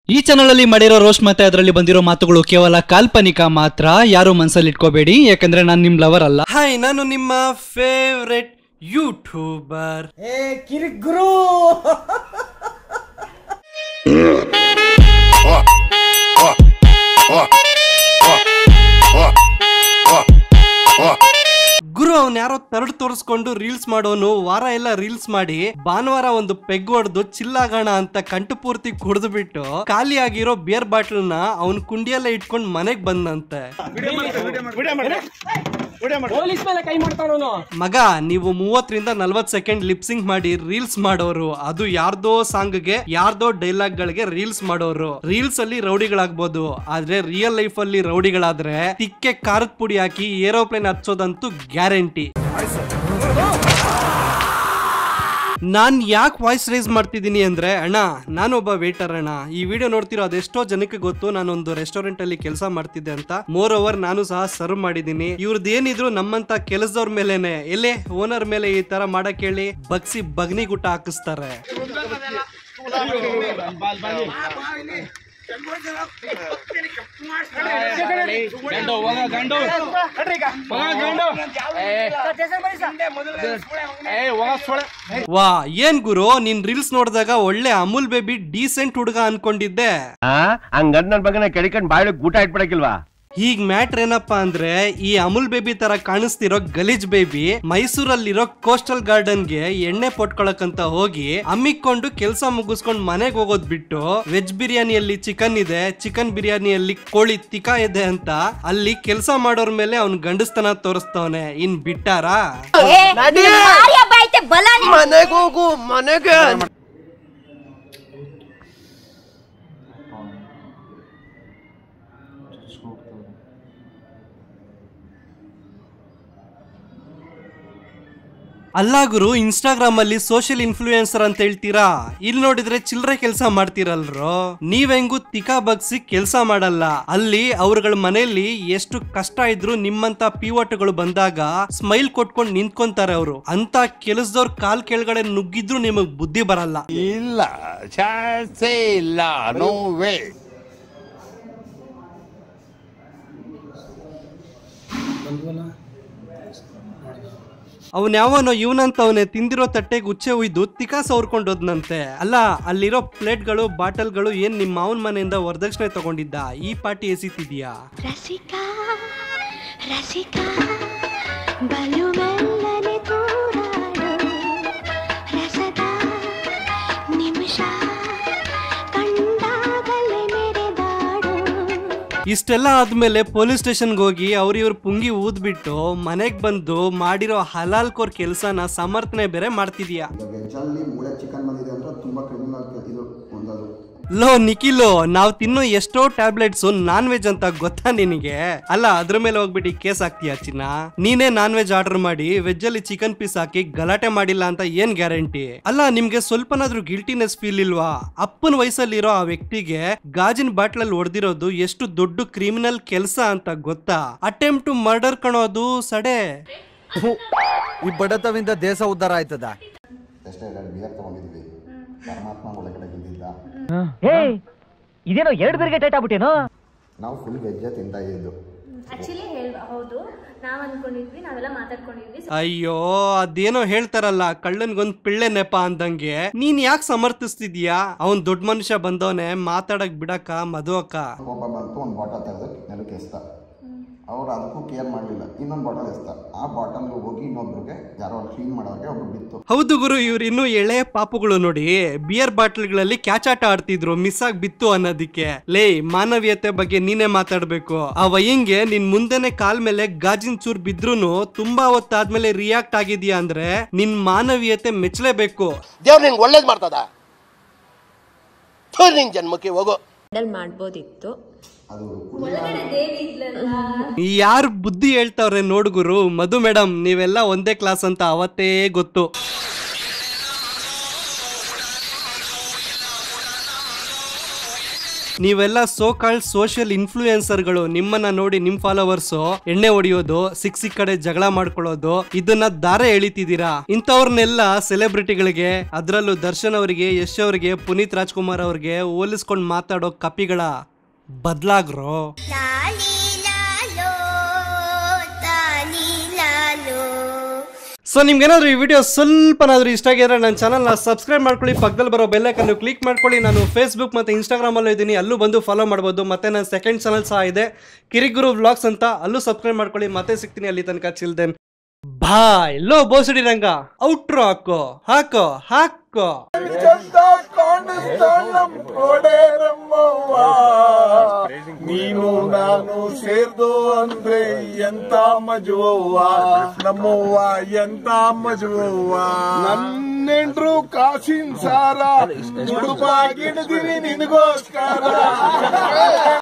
ಈ ಚಾನಲ್ ಅಲ್ಲಿ ಮಾಡಿರೋ ರೋಸ್ಟ್ ಮತ್ತೆ ಅದರಲ್ಲಿ ಬಂದಿರೋ ಮಾತುಗಳು ಕೇವಲ ಕಾಲ್ಪನಿಕ ಮಾತ್ರ ಯಾರು ಮನ್ಸಲ್ಲಿ ಇಟ್ಕೋಬೇಡಿ ಯಾಕಂದ್ರೆ ನಾನು ನಿಮ್ ಲವರ್ ಅಲ್ಲ ಹಾಯ್ ನಾನು ನಿಮ್ಮ ಫೇವ್ರೆಟ್ ಯೂಟ್ಯೂಬರ್ ಏ ಕಿರಿಗುರು ಗುರು ಅವ್ನ್ ಯಾರೋ ತರಡ್ ತೋರಿಸ್ಕೊಂಡು ರೀಲ್ಸ್ ಮಾಡೋನು ವಾರ ಎಲ್ಲ ರೀಲ್ಸ್ ಮಾಡಿ ಭಾನುವಾರ ಒಂದು ಪೆಗ್ ಹೊಡೆದು ಚಿಲ್ಲಾಗೋಣ ಅಂತ ಕಂಟು ಪೂರ್ತಿ ಕುಡಿದು ಬಿಟ್ಟು ಖಾಲಿ ಆಗಿರೋ ಬಿಯರ್ ಬಾಟ್ಲ್ ನ ಅವ್ನ್ ಕುಂಡಿಯಲ್ಲೇ ಇಟ್ಕೊಂಡ್ ಮನೆಗ್ ಬಂದಂತೆ ಪೊಲೀಸ್ ಮೇಲೆ ಕೈ ಮಾಡ್ತಾನವನು ಮಗ ನೀವು ಮೂವತ್ತರಿಂದ ನಲ್ವತ್ ಸೆಕೆಂಡ್ ಲಿಪ್ಸಿಂಗ್ ಮಾಡಿ ರೀಲ್ಸ್ ಮಾಡೋರು ಅದು ಯಾರ್ದೋ ಸಾಂಗ್ಗೆ ಯಾರ್ದೋ ಡೈಲಾಗ್ ಗಳಿಗೆ ರೀಲ್ಸ್ ಮಾಡೋರು ರೀಲ್ಸ್ ಅಲ್ಲಿ ರೌಡಿಗಳಾಗ್ಬೋದು ಆದ್ರೆ ರಿಯಲ್ ಲೈಫ್ ಅಲ್ಲಿ ರೌಡಿಗಳಾದ್ರೆ ತಿಕ್ಕೆ ಖಾರದ ಪುಡಿ ಹಾಕಿ ಏರೋಪ್ಲೇನ್ ಹಚ್ಚೋದಂತೂ ಗ್ಯಾರಂಟಿ ನಾನ್ ಯಾಕೆ ವಾಯ್ಸ್ ರೈಸ್ ಮಾಡ್ತಿದ್ದೀನಿ ಅಂದ್ರೆ ಅಣ್ಣ ನಾನೊಬ್ಬ ವೇಟರ್ ಅಣ್ಣ ಈ ವಿಡಿಯೋ ನೋಡ್ತಿರೋ ಅದೆಷ್ಟೋ ಜನಕ್ಕೆ ಗೊತ್ತು ನಾನೊಂದು ರೆಸ್ಟೋರೆಂಟ್ ಅಲ್ಲಿ ಕೆಲಸ ಮಾಡ್ತಿದ್ದೆ ಅಂತ ಮೋರ್ ಓವರ್ ನಾನು ಸಹ ಸರ್ವ್ ಮಾಡಿದ್ದೀನಿ ಇವ್ರದ್ದು ಏನಿದ್ರು ನಮ್ಮಂತ ಕೆಲಸದವ್ರ ಮೇಲೆನೆ ಎಲ್ಲೇ ಓನರ್ ಮೇಲೆ ಈ ತರ ಮಾಡಕ್ ಹೇಳಿ ಬಗ್ಸಿ ಬಗ್ನಿ ಗುಟ್ಟ ಹಾಕಿಸ್ತಾರೆ ವಾ ಏನ್ ಗುರು ನೀನ್ ರೀಲ್ಸ್ ನೋಡಿದಾಗ ಒಳ್ಳೆ ಅಮೂಲ್ ಬೇಬಿ ಡೀಸೆಂಟ್ ಹುಡುಗ ಅನ್ಕೊಂಡಿದ್ದೆ ಹಂಗಂದ್ ನನ್ ಬಗ್ಗೆ ಕೆಡಿಕೊಂಡ್ ಬಾಯಿಗೆ ಊಟ ಇಟ್ಬಿಡಕಿಲ್ವಾ ಈಗ ಮ್ಯಾಟ್ರ್ ಏನಪ್ಪಾ ಅಂದ್ರೆ ಈ ಅಮೂಲ್ ಬೇಬಿ ತರ ಕಾಣಿಸ್ತಿರೋ ಗಲೀಜ್ ಬೇಬಿ ಮೈಸೂರಲ್ಲಿರೋ ಕೋಸ್ಟಲ್ ಗಾರ್ಡನ್ ಗೆ ಎಣ್ಣೆ ಪೊಟ್ಕೊಳಕಂತ ಹೋಗಿ ಅಮ್ಮಿಕೊಂಡು ಕೆಲಸ ಮುಗಿಸ್ಕೊಂಡ್ ಮನೆಗೆ ಹೋಗೋದ್ ಬಿಟ್ಟು ವೆಜ್ ಬಿರಿಯಾನಿಯಲ್ಲಿ ಚಿಕನ್ ಇದೆ ಚಿಕನ್ ಬಿರಿಯಾನಿಯಲ್ಲಿ ಕೋಳಿ ತಿಕಾ ಇದೆ ಅಂತ ಅಲ್ಲಿ ಕೆಲಸ ಮಾಡೋರ್ ಮೇಲೆ ಅವ್ನ್ ಗಂಡಸ್ತನ ತೋರಿಸ್ತವನೆ ಇನ್ ಬಿಟ್ಟಾರಾ ಭಾರಿ ಹಬ್ಬ ಐತೆ ಬಲ ನಿಮ್ಗೆ. ಮನೆಗೆ ಹೋಗು ಮನೆಗೆ ಅಲ್ಲ ಗುರು ಇನ್ಸ್ಟಾಗ್ರಾಮ್ ಅಲ್ಲಿ ಸೋಷಿಯಲ್ ಇನ್ಫ್ಲೂಯೆನ್ಸರ್ ಅಂತ ಹೇಳ್ತೀರಾ ಇಲ್ಲಿ ನೋಡಿದ್ರೆ ಚಿಲ್ಲರೆ ಕೆಲಸ ಮಾಡ್ತೀರಲ್ರೋ ನೀವೆಂಗು ತಿಕಾ ಬಗ್ಸಿ ಕೆಲಸ ಮಾಡಲ್ಲ ಅಲ್ಲಿ ಅವ್ರಗಳ ಮನೆಯಲ್ಲಿ ಎಷ್ಟು ಕಷ್ಟ ಇದ್ರು ನಿಮ್ಮಂತ ಪಿವಟ್ಗಳು ಬಂದಾಗ ಸ್ಮೈಲ್ ಕೊಟ್ಕೊಂಡು ನಿಂತ್ಕೊಂತಾರೆ ಅವರು ಅಂತ ಕೆಲಸದವ್ರ ಕಾಲ್ ಕೆಳಗಡೆ ನುಗ್ಗಿದ್ರು ನಿಮಗ್ ಬುದ್ಧಿ ಬರಲ್ಲ ಇಲ್ಲ ಚಾನ್ಸೇ ಇಲ್ಲ ನೋ ವೇ ಅವನ್ ಯಾವನೋ ಇವನಂತವನೆ ತಿಂದಿರೋ ತಟ್ಟೆಗೆ ಉಚ್ಚೆ ಉಯ್ದು ತಿಕಾ ಸವರ್ಕೊಂಡೋದ್ನಂತೆ ಅಲ್ಲ ಅಲ್ಲಿರೋ ಪ್ಲೇಟ್ಗಳು ಬಾಟಲ್ಗಳು ಏನ್ ನಿಮ್ಮ ಮಾವನ್ ಮನೆಯಿಂದ ವರದಕ್ಷಿಣೆ ತಗೊಂಡಿದ್ದ ಈ ಪಾರ್ಟಿ ಎಸಿತಿದ್ಯಾ ರಸಿಕಾ ರಸಿಕಾ ಬಲು ಮೆಲ್ಲನೆ ತೂರಾಡು ರಸದ ನಿಮಿಷ ಕಂಡಾಗಲೇ ಮೆರೆದಾಡು ಇಷ್ಟೆಲ್ಲ ಆದ್ಮೇಲೆ ಪೊಲೀಸ್ ಸ್ಟೇಷನ್ಗೆ ಹೋಗಿ ಅವ್ರ ಇವ್ರ ಪುಂಗಿ ಊದ್ಬಿಟ್ಟು ಮನೆಗ್ ಬಂದು ಮಾಡಿರೋ ಹಲಾಲ್ ಕೋರ್ ಕೆಲ್ಸನ ಸಮರ್ಥನೆ ಬೇರೆ ಮಾಡ್ತಿದ್ಯಾ ವೆಜ್ಜಲ್ಲಿ ಮೂಳೆ ಚಿಕನ್ ಬಂದಿದೆ ಅಂದ್ರೆ ತುಂಬ ಕ್ರಿಮಿನಲ್ ಇದು ಒಂದದು ಲೋ ನಿಖಿಲು ನಾವ್ ತಿನ್ನೋ ಎಷ್ಟೋ ಟ್ಯಾಬ್ಲೆಟ್ಸ್ ನಾನ್ ವೆಜ್ ಅಂತ ಗೊತ್ತಾ ನಿನಗೆ ಅಲ್ಲ ಅದ್ರ ಮೇಲೆ ಹೋಗ್ಬಿಟ್ಟು ಕೇಸ್ ಹಾಕ್ತೀಯ ಚಿನ್ನ ನೀನೇ ನಾನ್ ವೆಜ್ ಆರ್ಡರ್ ಮಾಡಿ ವೆಜ್ ಅಲ್ಲಿ ಚಿಕನ್ ಪೀಸ್ ಹಾಕಿ ಗಲಾಟೆ ಮಾಡಿಲ್ಲ ಅಂತ ಏನ್ ಗ್ಯಾರಂಟಿ ಅಲ್ಲ ನಿಮ್ಗೆ ಸ್ವಲ್ಪನಾದ್ರೂ ಗಿಲ್ಟಿನೆಸ್ ಫೀಲ್ ಇಲ್ವಾ ಅಪ್ಪನ ವಯಸ್ಸಲ್ಲಿರೋ ಆ ವ್ಯಕ್ತಿಗೆ ಗಾಜಿನ ಬಾಟ್ಲಲ್ಲಿ ಹೊಡೆದಿರೋದು ಎಷ್ಟು ದೊಡ್ಡ ಕ್ರಿಮಿನಲ್ ಕೆಲಸ ಅಂತ ಗೊತ್ತಾ ಅಟೆಂಪ್ಟ್ ಟು ಮರ್ಡರ್ ಕಣೋದು ಸಡೆ ಈ ಬಡತವಿಂದ ದೇಶ ಉದ್ಧಾರ ಆಯ್ತದ ಎಷ್ಟೇ ಎರಡು ಬಿಯರ್ ತೊಗೊಂಡಿದ್ವಿ ಪರಮಾತ್ಮ ಒಳಗಡೆ ಬಿದ್ದಿದ್ದ ಇದೇನೋ ಎರಡು ಬೇರಿಗೆ ಟೈಟ್ ಆಗ್ಬಿಟ್ಟೇನೋ ನಾವು ಫುಲ್ ವೆಜ್ಜೇ ತಿಂತಾ ಇದ್ದು ಆಕ್ಚುಲಿ ಹೇಳ್ ಹೌದು ನಾವ್ ಅನ್ಕೊಂಡಿದ್ವಿ ನಾವೆಲ್ಲ ಮಾತಾಡ್ಕೊಂಡಿದ್ವಿ ಅಯ್ಯೋ ಅದೇನೋ ಹೇಳ್ತಾರಲ್ಲ ಕಳ್ಳನ್ಗೊಂದ್ ಪಿಳ್ಳೆ ನೆಪ ಅಂದಂಗೆ ನೀನ್ ಯಾಕೆ ಸಮರ್ಥಿಸ್ತಿದ್ಯಾ ಅವನ್ ದೊಡ್ಡ ಮನುಷ್ಯ ಬಂದವನೆ ಮಾತಾಡಕ್ ಬಿಡಕ್ಕ ಮದುವಕ್ಕ ಒಬ್ಬ ಬಂತು ಒಂದು ಬಾಟಲ್ ತೆಗೆದು ನೆಲಕ್ಕೆ ಎಸ್ತ ಅವ್ರು ಅದಕ್ಕೂ ಕೇರ್ ಮಾಡಲಿಲ್ಲ ಇನ್ನೊಂದು ಬಾಟಲ್ ಎಸ್ತ ಆ ಬಾಟಲ್ ಹೋಗಿ ಇನ್ನೊಬ್ರಿಗೆ ಯಾರೋ ಕ್ಲೀನ್ ಮಾಡೋರಿಗೆ ಒಬ್ರು ಬಿತ್ತು ಹೌದು ಗುರು ಇವ್ರು ಇನ್ನೂ ಎಳೆ ಪಾಪುಗಳು ನೋಡಿ ಬಿಯರ್ ಬಾಟಲ್ಗಳಲ್ಲಿ ಕ್ಯಾಚಾಟ ಆಡ್ತಿದ್ರು ಮಿಸ್ ಆಗಿ ಬಿತ್ತು ಅನ್ನೋದಿಕ್ಕೆ ಲೇ ಮಾನವೀಯತೆ ಬಗ್ಗೆ ನೀನೇ ಮಾತಾಡ್ಬೇಕು ಆ ವಯ್ಯಂಗೆ ನಿನ್ ಮುಂದೆನೆ ಕಾಲ್ ಮೇಲೆ ಗಾಜಿನ ಚೂರ್ ಬಿದ್ರೂನು ತುಂಬಾ ಹೊತ್ತಾದ್ಮೇಲೆ ರಿಯಾಕ್ಟ್ ಆಗಿದ್ಯಾ ಅಂದ್ರೆ ನಿನ್ ಮಾನವೀಯತೆ ಮೆಚ್ಚಲೇಬೇಕು ದೇವ್ರು ನಿಂಗೆ ಒಳ್ಳೇದ್ ಮಾಡ್ತದ ಥು, ನಿನ್ ಜನ್ಮಕ್ಕೆ ಹೋಗು ಮಾಡ್ಬೋದಿತ್ತು ಅದು ಯಾರು ಬುದ್ಧಿ ಹೇಳ್ತಾವ್ರೆ ನೋಡುಗುರು ಮಧು ಮೇಡಮ್ ನೀವೆಲ್ಲ ಒಂದೇ ಕ್ಲಾಸ್ ಅಂತ ಅವತ್ತೇ ಗೊತ್ತು ನೀವೆಲ್ಲ ಸೋ ಕಾಲ್ಡ್ ಸೋಷಿಯಲ್ ಇನ್ಫ್ಲೂಯೆನ್ಸರ್ಗಳು ನಿಮ್ಮನ್ನ ನೋಡಿ ನಿಮ್ ಫಾಲೋವರ್ಸ್ ಎಣ್ಣೆ ಹೊಡಿಯೋದು ಸಿಕ್ ಸಿಕ್ ಕಡೆ ಜಗಳ ಮಾಡ್ಕೊಳ್ಳೋದು ಇದನ್ನ ದಾರ ಎಳಿತಿದ್ದೀರಾ ಇಂಥವ್ರನ್ನೆಲ್ಲ ಸೆಲೆಬ್ರಿಟಿಗಳಿಗೆ ಅದ್ರಲ್ಲೂ ದರ್ಶನ್ ಅವರಿಗೆ ಯಶ್ ಅವರಿಗೆ ಪುನೀತ್ ರಾಜ್ಕುಮಾರ್ ಅವ್ರಿಗೆ ಹೋಲಿಸ್ಕೊಂಡ್ ಮಾತಾಡೋ ಕಪಿಗಳ ಬದ್ಲಾಗ್ರೋ ಸೊ ನಿಮ್ಗೇನಾದ್ರೂ ಈ ವಿಡಿಯೋ ಸ್ವಲ್ಪನಾದ್ರೂ ಇಷ್ಟ ಆಗಿದ್ರೆ ನನ್ನ ಚಾನಲ್ನ ಸಬ್ಸ್ಕ್ರೈಬ್ ಮಾಡ್ಕೊಳ್ಳಿ ಪಕ್ಕದಲ್ಲಿ ಬರೋ ಬೆಲ್ಲೈಕನ್ನು ಕ್ಲಿಕ್ ಮಾಡ್ಕೊಳ್ಳಿ ನಾನು ಫೇಸ್ಬುಕ್ ಮತ್ತು ಇನ್ಸ್ಟಾಗ್ರಾಮಲ್ಲೂ ಇದ್ದೀನಿ ಅಲ್ಲೂ ಬಂದು ಫಾಲೋ ಮಾಡ್ಬೋದು ಮತ್ತೆ ನನ್ನ ಸೆಕೆಂಡ್ ಚಾನಲ್ ಸಹ ಇದೆ ಕಿರಿಗುರು ವ್ಲಾಗ್ಸ್ ಅಂತ ಅಲ್ಲೂ ಸಬ್ಸ್ಕ್ರೈಬ್ ಮಾಡ್ಕೊಳ್ಳಿ ಮತ್ತೆ ಸಿಗ್ತೀನಿ ಅಲ್ಲಿ ತನಕ ಚಿಲ್ದೆನ್ ಬಾಯ್ ಲೋ ಬೋಸಡಿ ರಂಗ ಔಟ್ರೋ ಹಾಕೋ ಹಾಕೋ ಹಾಕೋ ನೀನು ನಾನು ಸೇರ್ದು ಅಂದ್ರೆ ಎಂತ ಮಜುವವ್ವ ನಮ್ಮವ್ವ ಎಂತ ಮಜುವವ್ವ ನನ್ನೆಂಡ್ರು ಕಾಸಿನ ಸಾರ ದುಡುಬಾಗಿಡ್ದಿನಿ ನಿನಗೋಸ್ಕರ